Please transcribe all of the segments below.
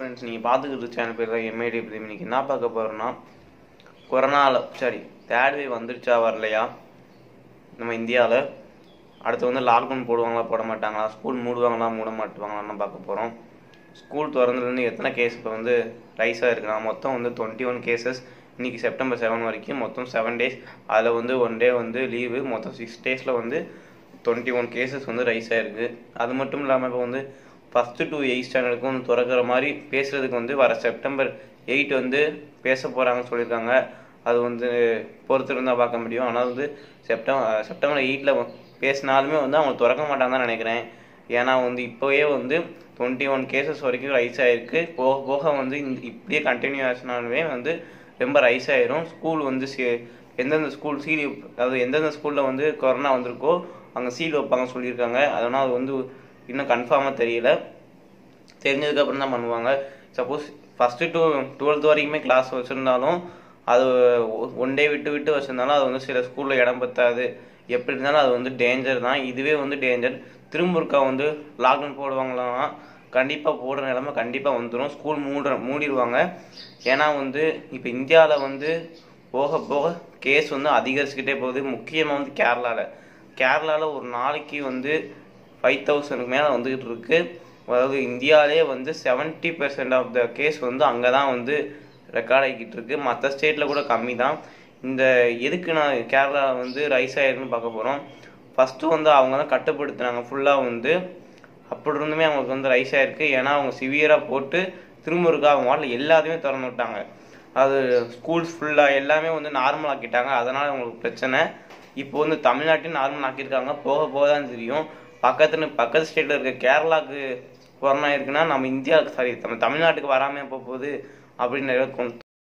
friends நீங்கள் பார்த்துக்கிட்டு channel பேர் தான் எம்ஐடி இன்னைக்கு என்ன பார்க்க போகிறோன்னா கொரோனாவில் சாரி தேர்ட் வேவ் வந்துருச்சா வரலையா நம்ம இந்தியாவில் அடுத்து வந்து லாக்டவுன் போடுவாங்களா போட மாட்டாங்களா ஸ்கூல் மூடுவாங்களா மூட மாட்டுவாங்களான்னு பார்க்க போகிறோம் ஸ்கூல் திறந்துலேருந்து எத்தனை கேஸ் இப்போ வந்து ரைஸ் ஆகிருக்குன்னா மொத்தம் வந்து டுவெண்ட்டி ஒன் கேசஸ் இன்றைக்கி செப்டம்பர் செவன் வரைக்கும் மொத்தம் செவன் டேஸ் அதில் வந்து ஒன் டே வந்து லீவு மொத்தம் சிக்ஸ் டேஸில் வந்து டுவெண்ட்டி ஒன் கேசஸ் வந்து ரைஸ் ஆகிருக்கு அது மட்டும் இல்லாமல் இப்போ வந்து ஃபஸ்ட்டு டூ எயிட் ஸ்டாண்டர்டுக்கும் வந்து திறக்கிற மாதிரி பேசுகிறதுக்கு வந்து வர செப்டம்பர் எயிட் வந்து பேச போகிறாங்கன்னு சொல்லியிருக்காங்க அது வந்து பொறுத்திருந்தா பார்க்க முடியும் ஆனால் வந்து செப்டம்பர் செப்டம்பர் எயிட்டில் பேசினாலுமே வந்து அவங்க திறக்க மாட்டாங்க தான் நினைக்கிறேன் ஏன்னா வந்து இப்போவே வந்து டுவெண்ட்டி ஒன் கேசஸ் வரைக்கும் ரைஸ் ஆகிருக்கு போக போக வந்து இந்த இப்படியே கண்டினியூ ஆச்சுனாலுமே வந்து ரொம்ப ரைஸ் ஆயிரும் ஸ்கூல் வந்து சி எந்தெந்த ஸ்கூல் சீல் அதாவது எந்தெந்த ஸ்கூலில் வந்து கொரோனா வந்திருக்கோ அங்கே சீல் வைப்பாங்க சொல்லியிருக்காங்க அதனால் அது வந்து இன்னும் கன்ஃபார்மாக தெரியல தெரிஞ்சதுக்கப்புறம் தான் பண்ணுவாங்க சப்போஸ் ஃபஸ்ட்டு டூ டுவெல்த் வரைக்குமே கிளாஸ் வச்சுருந்தாலும் அது ஒன் டே விட்டு விட்டு வச்சுருந்தாலும் அது வந்து சில ஸ்கூலில் இடம் பத்தாது எப்படி இருந்தாலும் அது வந்து டேஞ்சர் தான் இதுவே வந்து டேஞ்சர் திரும்ப இருக்கா வந்து லாக்டவுன் போடுவாங்களான்னா கண்டிப்பாக போடுற நிலமை கண்டிப்பாக வந்துடும் ஸ்கூல் மூடுற மூடிடுவாங்க ஏன்னா வந்து இப்போ இந்தியாவில் வந்து போக போக கேஸ் வந்து அதிகரிச்சுக்கிட்டே போகுது முக்கியமாக வந்து கேரளாவில் கேரளாவில் ஒரு நாளைக்கு வந்து ஃபைவ் தௌசண்ட்க்கு மேலே வந்துக்கிட்டு இருக்கு அதாவது இந்தியாவிலே வந்து seventy percent of the case வந்து அங்கே தான் வந்து ரெக்கார்ட் ஆகிக்கிட்டு இருக்கு மற்ற ஸ்டேட்டில் கூட கம்மி தான் இந்த எதுக்கு நான் கேரளா வந்து ரைஸ் ஆயிருக்குன்னு பார்க்க போகிறோம் ஃபஸ்ட்டு வந்து அவங்க தான் கட்டுப்படுத்துனாங்க ஃபுல்லாக வந்து அப்படி இருந்துமே அவங்களுக்கு வந்து ரைஸ் ஆயிருக்கு ஏன்னா அவங்க சிவியராக போட்டு திரும்ப இருக்கா அவங்க வாட்டில் எல்லாத்தையுமே திறந்து விட்டாங்க அது ஸ்கூல்ஸ் ஃபுல்லாக எல்லாமே வந்து நார்மல் ஆக்கிட்டாங்க அதனால் அவங்களுக்கு பிரச்சனை இப்போ வந்து தமிழ்நாட்டையும் நார்மல் ஆக்கியிருக்காங்க போக போக தான் தெரியும் பக்கத்துல பக்கத்து ஸ்டேட்டில் இருக்க கேரளாவுக்கு கொரோனா இருக்குன்னா நம்ம இந்தியாவுக்கு சாரி நம்ம தமிழ்நாட்டுக்கு வராமல் போக போகுது அப்படின்னு நிறைய கொண்டு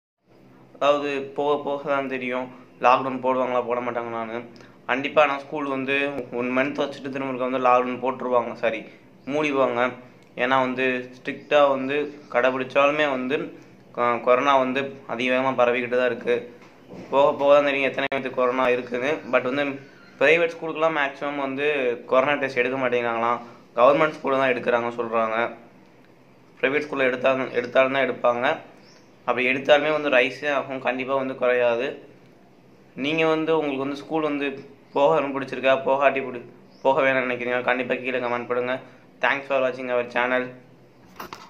அதாவது போக போக தான் தெரியும் லாக்டவுன் போடுவாங்களா போட மாட்டாங்களான்னு கண்டிப்பாக நான் ஸ்கூல் வந்து ஒன் மந்த் வச்சுட்டு திரும்ப இருக்க வந்து லாக்டவுன் போட்டுருவாங்க சாரி மூடிடுவாங்க ஏன்னா வந்து ஸ்ட்ரிக்டாக வந்து கடைபிடிச்சாலுமே வந்து கொ- கொரோனா வந்து அதிகமாக பரவிக்கிட்டு தான் இருக்குது போக போக தான் தெரியும் எத்தனை பேருக்கு கொரோனா இருக்குது பட் வந்து ப்ரைவேட் ஸ்கூலுக்குலாம் மேக்ஸிமம் வந்து கொரோனா டெஸ்ட் எடுக்க மாட்டேங்கிறாங்களாம் கவர்மெண்ட் ஸ்கூலில் தான் எடுக்கிறாங்க சொல்கிறாங்க ப்ரைவேட் ஸ்கூலில் எடுத்தாங்க எடுத்தாலும் தான் எடுப்பாங்க அப்படி எடுத்தாலுமே வந்து ரைஸே ஆகும் கண்டிப்பாக வந்து குறையாது நீங்கள் வந்து உங்களுக்கு வந்து ஸ்கூல் வந்து போக பிடிச்சிருக்கா போகாட்டி பிடி போக வேணும்னு நினைக்கிறீங்க கண்டிப்பாக கீழே கமெண்ட் பண்ணுங்கள் தேங்க்ஸ் ஃபார் வாட்சிங் அவர் சேனல்